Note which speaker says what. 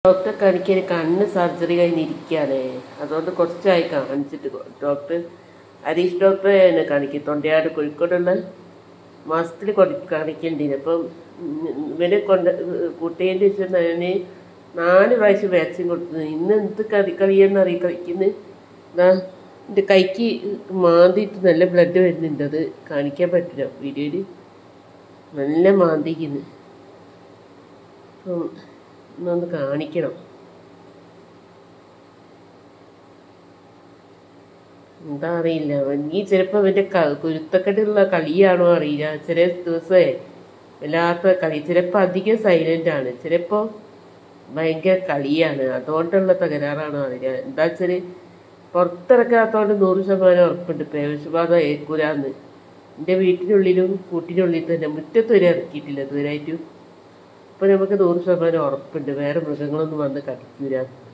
Speaker 1: ഡോക്ടറെ കാണിക്കാൻ കണ്ണ് സർജറി കഴിഞ്ഞിരിക്കുകയാണ് അതുകൊണ്ട് കുറച്ചായി കാണിച്ചിട്ട് ഡോക്ടർ ഹരീഷ് ഡോക്ടറെ കാണിക്കും തൊണ്ടയാട് കോഴിക്കോടുള്ള മാസത്തിൽ കൊടു കാണിക്കേണ്ടിന് അപ്പം ഉം ഇവനെ കൊണ്ട് കുട്ടീൻ്റെ വെച്ചാൽ ഞാൻ നാല് പ്രാവശ്യം വാക്സിൻ കൊടുത്തത് ഇന്ന് എന്ത് കളി കളിയെന്ന് അറിയി കളിക്കുന്നത് ഇതാ എൻ്റെ കൈക്ക് മാന്തിയിട്ട് നല്ല ബ്ലഡ് വരുന്നുണ്ട് അത് കാണിക്കാൻ പറ്റില്ല വീഡിയോയിൽ നല്ല മാന്തിക്കുന്നു അപ്പം ഇന്നൊന്ന് കാണിക്കണം എന്താ അറിയില്ല ഈ ചിലപ്പോൾ അവൻ്റെ കുരുത്തക്കെട്ടുള്ള കളിയാണോ അറിയില്ല ചില ദിവസമേ വല്ലാത്ത കളി ചിലപ്പോൾ അധികം സൈലൻ്റ് ആണ് ചിലപ്പോൾ ഭയങ്കര കളിയാണ് അതുകൊണ്ടുള്ള തകരാറാണോ അറിയില്ല എന്താ വെച്ചാൽ പുറത്തിറക്കാത്തതുകൊണ്ട് നൂറ് ശതമാനം ഉറപ്പുണ്ട് പേവിഷബാധ ഏൽക്കൂലാന്ന് എൻ്റെ വീട്ടിനുള്ളിലും കൂട്ടിനുള്ളിൽ തന്നെ മുറ്റത്ത് വരെ ഇറക്കിയിട്ടില്ല ഇതുവരെയായിട്ടും അപ്പോൾ നമുക്ക് നൂറ് ശതമാനം ഉറപ്പുണ്ട് വേറെ മൃഗങ്ങളൊന്നും വന്ന് കടിക്കൂല